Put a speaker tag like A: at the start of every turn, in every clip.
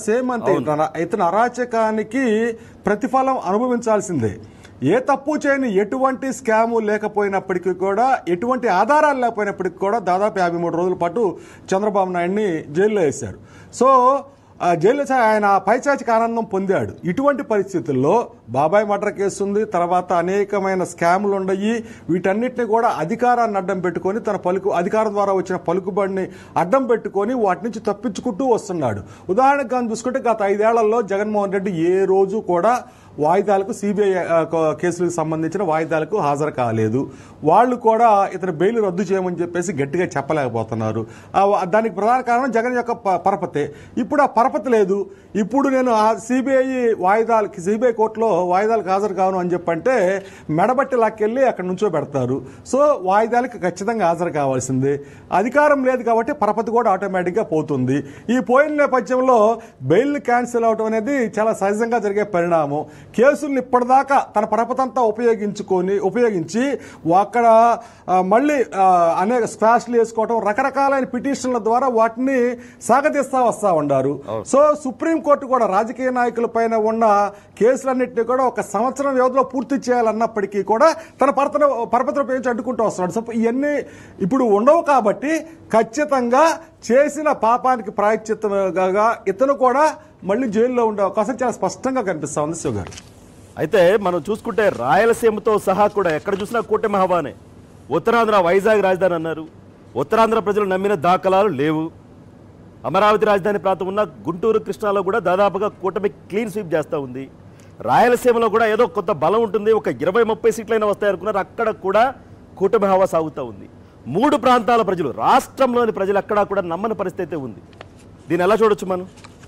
A: Same అంతే ఇతను- ఇతను అరాచకానికి ప్రతిఫలం అనుభవించాల్సిందే ఏ తప్పు చేయని ఎటువంటి స్కాము లేకపోయినప్పటికీ కూడా ఎటువంటి ఆధారాలు లేకపోయినప్పటికీ కూడా దాదాపు యాభై మూడు రోజుల పాటు చంద్రబాబు నాయుడిని జైల్లో వేశారు సో ఆ జైల్లో చా- ఆయన పైచాచిక ఆనందం పొందాడు ఇటువంటి పరిస్థితుల్లో బాబాయ్ మర్డర్ కేసు ఉంది తర్వాత అనేకమైన స్కాములు ఉన్నాయి వీటన్నిటిని కూడా అధికారాన్ని అడ్డం పెట్టుకొని తన పలుకు అధికారం ద్వారా వచ్చిన పలుకుబడిని అడ్డం పెట్టుకొని వాటి నుంచి తప్పించుకుంటూ వస్తున్నాడు ఉదాహరణకు కానీ చూసుకుంటే గత ఐదేళ్లలో జగన్మోహన్ రెడ్డి ఏ రోజు కూడా వాయిదాలకు సిబిఐ కేసులకు సంబంధించిన వాయిదాలకు హాజరు కాలేదు వాళ్ళు కూడా ఇతను బెయిల్ రద్దు చేయమని చెప్పేసి గట్టిగా చెప్పలేకపోతున్నారు ఆ వా- దానికి ప్రధాన కారణం జగన్ యొక్క ప- పరపతే ఇప్పుడు ఆ పరపతి లేదు ఇప్పుడు నేను ఆ సిబిఐ వాయిదాలకి సిబిఐ కోర్టులో వాయిదాలకు హాజరు కాను అని చెప్పంటే మెడబట్టి లాక్కెళ్ళి అక్కడ నుంచో పెడతారు సో వాయిదాలకు ఖచ్చితంగా హాజరు కావాల్సిందే అధికారం లేదు కాబట్టి పరపతి కూడా ఆటోమేటిక్గా పోతుంది ఈ పోయిన నేపథ్యంలో బెయిల్ క్యాన్సిల్ అవడం అనేది చాలా సహజంగా జరిగే పరిణామం కేసుల్ని ఇప్పటిదాకా తన పరపతంతా ఉపయోగించుకొని ఉపయోగించి అక్కడ ఆ, మళ్ళీ ఆ, అనేక స్క్వాష్లు వేసుకోవడం రకరకాలైన పిటిషన్ల ద్వారా వాటిని సాగదీస్తా వస్తా ఉన్నారు సో సుప్రీంకోర్టు కూడా రాజకీయ నాయకుల పైన ఉన్న కేసులన్నింటినీ కూడా ఒక సంవత్సరం వ్యవధిలో పూర్తి చేయాలన్నప్పటికీ కూడా తన పరతను పరపతిని ఉపయోగించి అడ్డుకుంటూ వస్తున్నాడు సో ఇవన్నీ ఇప్పుడు ఉండవు కాబట్టి ఖచ్చితంగా చేసిన పాపానికి ప్రాయశ్చిత్తగా ఇతను కూడా మళ్ళీ జైల్లో ఉండే అవకాశం చాలా స్పష్టంగా కనిపిస్తా ఉంది శివ గారు
B: అయితే మనం చూసుకుంటే రాయలసీమతో సహా కూడా ఎక్కడ చూసినా కూటమి హవానే ఉత్తరాంధ్ర వైజాగ్ రాజధాని అన్నారు ఉత్తరాంధ్ర ప్రజలు నమ్మిన దాఖలాలు లేవు అమరావతి రాజధాని ప్రాంతం ఉన్న గుంటూరు కృష్ణాలో కూడా దాదాపుగా కూటమి క్లీన్ స్వీప్ చేస్తూ ఉంది రాయలసీమలో కూడా ఏదో కొంత బలం ఉంటుంది ఒక ఇరవై ముప్పై సీట్లైనా వస్తాయనుకున్నారు అక్కడ కూడా కూటమి హవా సాగుతూ ఉంది మూడు ప్రాంతాల ప్రజలు రాష్ట్రంలోని ప్రజలు అక్కడా కూడా నమ్మని పరిస్థితి అయితే ఉంది దీన్ని ఎలా చూడొచ్చు మనం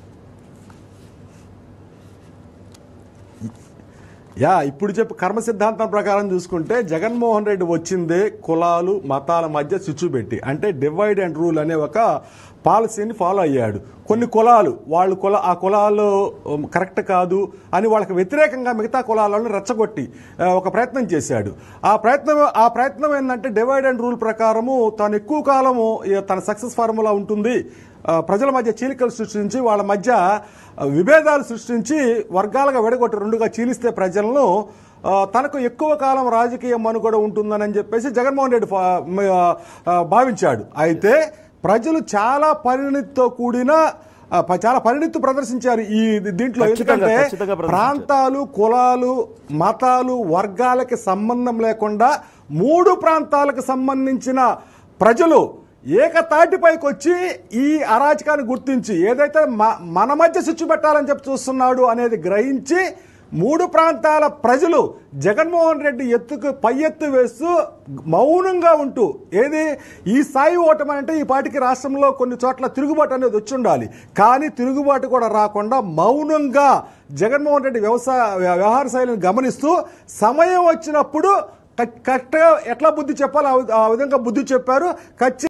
A: యా ఇప్పుడు చెప్పు కర్మ సిద్ధాంతం ప్రకారం చూసుకుంటే జగన్మోహన్ రెడ్డి వచ్చిందే కులాలు మతాల మధ్య చిచ్చు పెట్టి అంటే డివైడ్ అండ్ రూల్ అనే ఒక పాలసీని ఫాలో అయ్యాడు కొన్ని కులాలు వాళ్ళు కుల ఆ కులాలు ఉమ్, కరెక్ట్ కాదు అని వాళ్ళకి వ్యతిరేకంగా మిగతా కులాలను రెచ్చగొట్టి ఆ, ఒక ప్రయత్నం చేశాడు ఆ ప్రయత్నం ఆ ప్రయత్నం ఏంటంటే డివైడ్ అండ్ రూల్ ప్రకారము తాను ఎక్కువ కాలము ఈ తన సక్సెస్ ఫార్ములా ఉంటుంది ఆ, ప్రజల మధ్య చీలికలు సృష్టించి వాళ్ళ మధ్య ఆ, విభేదాలు సృష్టించి వర్గాలుగా విడగొట్టి రెండుగా చీలిస్తే ప్రజలను ఆ, తనకు ఎక్కువ కాలం రాజకీయ మనుగడ ఉంటుందని చెప్పేసి జగన్మోహన్ రెడ్డి ఫా- మ- ఆ, భావించాడు అయితే ప్రజలు చాలా పరిణితితో కూడిన ఆ, ప- చాలా పరిణితి ప్రదర్శించారు ఈ దీంట్లో
B: ఖచ్చితంగా,
A: ఎందుకంటే
B: ఖచ్చితంగా ప్రదర్శించారు.
A: ప్రాంతాలు కులాలు మతాలు వర్గాలకి సంబంధం లేకుండా మూడు ప్రాంతాలకు సంబంధించిన ప్రజలు ఏకతాటిపైకి వచ్చి ఈ అరాచకాన్ని గుర్తించి ఏదైతే మ- మన మధ్య స్విచ్ పెట్టాలని చెప్పి చూస్తున్నాడు అనేది గ్రహించి మూడు ప్రాంతాల ప్రజలు జగన్మోహన్ రెడ్డి ఎత్తుకు పై ఎత్తు వేస్తూ మౌనంగా ఉంటూ ఏది ఈ స్థాయి ఓటమి అంటే ఈ పాటికి రాష్ట్రంలో కొన్ని చోట్ల తిరుగుబాటు అనేది వచ్చి ఉండాలి కానీ తిరుగుబాటు కూడా రాకుండా మౌనంగా జగన్మోహన్ రెడ్డి వ్యవసాయ వ్యవహార శైలిని గమనిస్తూ సమయం వచ్చినప్పుడు కరెక్ట్గా ఎట్లా బుద్ధి చెప్పాలో ఆ వి- ఆ విధంగా బుద్ధి చెప్పారు ఖచ్చితంగా